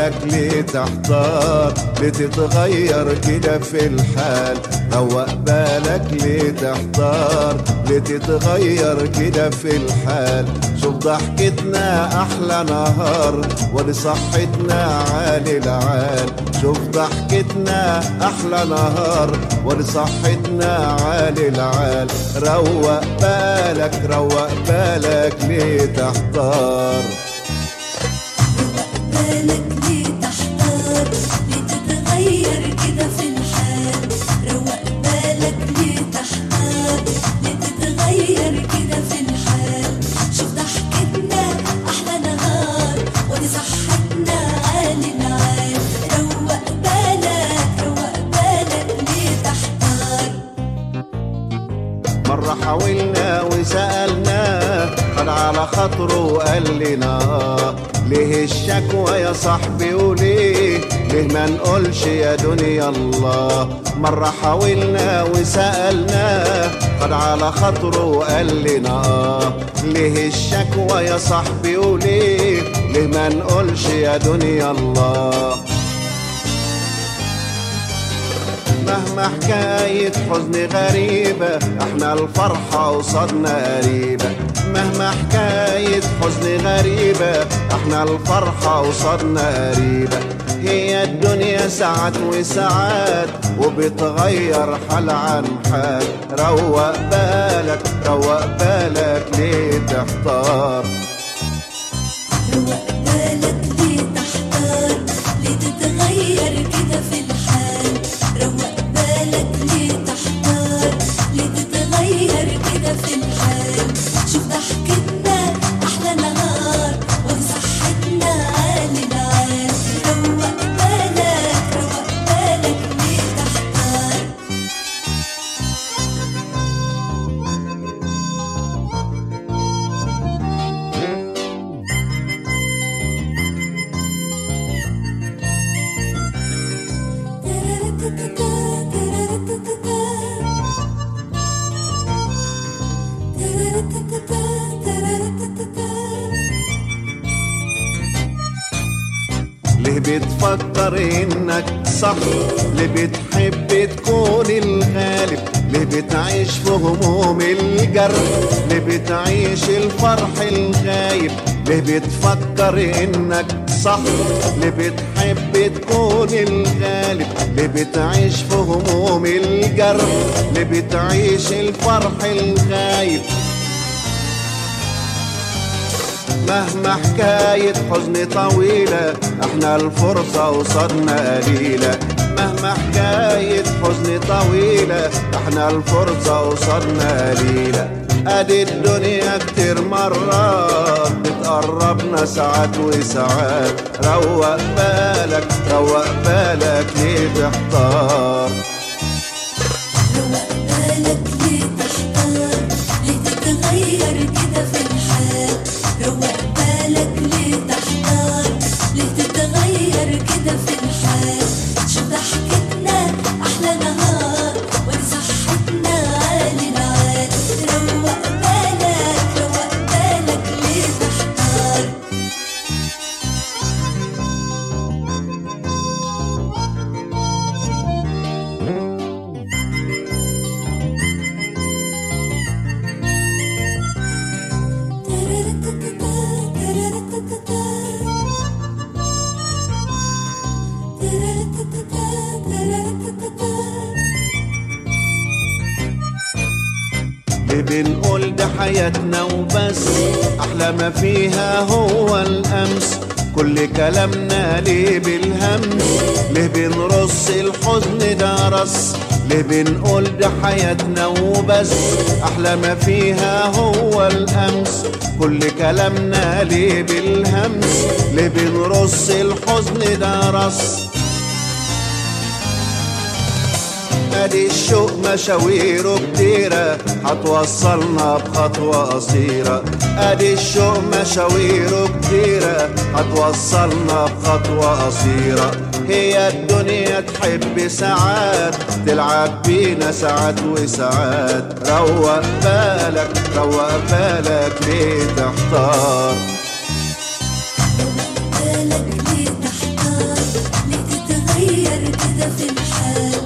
بالك ليه تحتار ليه تتغير كده في الحال روق بالك ليه تحتار ليه تتغير كده في الحال شوف ضحكتنا احلى نهار ولصحتنا عالي العال شوف ضحكتنا احلى نهار ولصحتنا عالي العال روق بالك روق بالك ليه تحتار بالك ليه تحتار ليه تتغير كده في الحال روق بالك ليه تحتار ليه تتغير كده في الحال شوف ضحكتنا احلى نهار ودي صحتنا عالي العال روق بالك روق بالك ليه تحتار مرة حاولنا وسألنا خد على خاطره وقال لنا ليه الشكوى يا صاحبي وليه ليه ما نقولش يا دنيا الله مرة حاولنا وسألنا خد على خاطره وقال لنا ليه الشكوى يا صاحبي وليه ليه ما نقولش يا دنيا الله مهما حكاية حزن غريبة احنا الفرحة قصادنا قريبة مهما حكاية حزن غريبة احنا الفرحة قصادنا قريبة هي الدنيا ساعات وساعات وبتغير حال عن حال روق بالك روق بالك ليه تحتار روق بالك ليه تحتار ليه تتغير كده في الحال روق بالك ليه تحتار ليه تتغير كده في الحال شوف ضحكتنا احلى نهار وصحتنا عالي العال روق بالك روق بالك ليه تحتار ليه بتفكر انك صح ليه بتحب تكون الغالب ليه بتعيش في هموم الجرح ليه بتعيش الفرح الغايب ليه بتفكر انك صح ليه بتحب تكون الغالب ليه بتعيش في هموم الجرح ليه بتعيش الفرح الغايب مهما حكاية حزن طويلة احنا الفرصة قصادنا قليلة مهما حكاية حزن طويلة احنا الفرصة قصادنا قليلة ادي الدنيا كتير مرات بتقربنا ساعات وساعات روق بالك روق بالك ليه تحتار روق بالك ليه تحتار ليه تتغير كده في الحال روق بالك ليه تحتار ليه تتغير كده في الحال شوف ضحكتنا احلى نهار ولصحتنا عالي العال روق بالك روق بالك ليه تحتار ليه بنقول ده حياتنا وبس احلى ما فيها هو الامس كل كلامنا ليه بالهمس ليه بنرص الحزن ده رص ليه بنقول ده حياتنا وبس احلى ما فيها هو الامس كل كلامنا ليه بالهمس ليه بنرص الحزن ده رص ادي الشوق مشاويره كتيرة هتوصلنا بخطوة قصيرة ادي الشوق مشاويره كتيرة هتوصلنا بخطوة قصيرة هي الدنيا تحب ساعات تلعب بينا ساعات وساعات روق بالك روق بالك ليه تحتار بالك ليه تحتار كده في الحال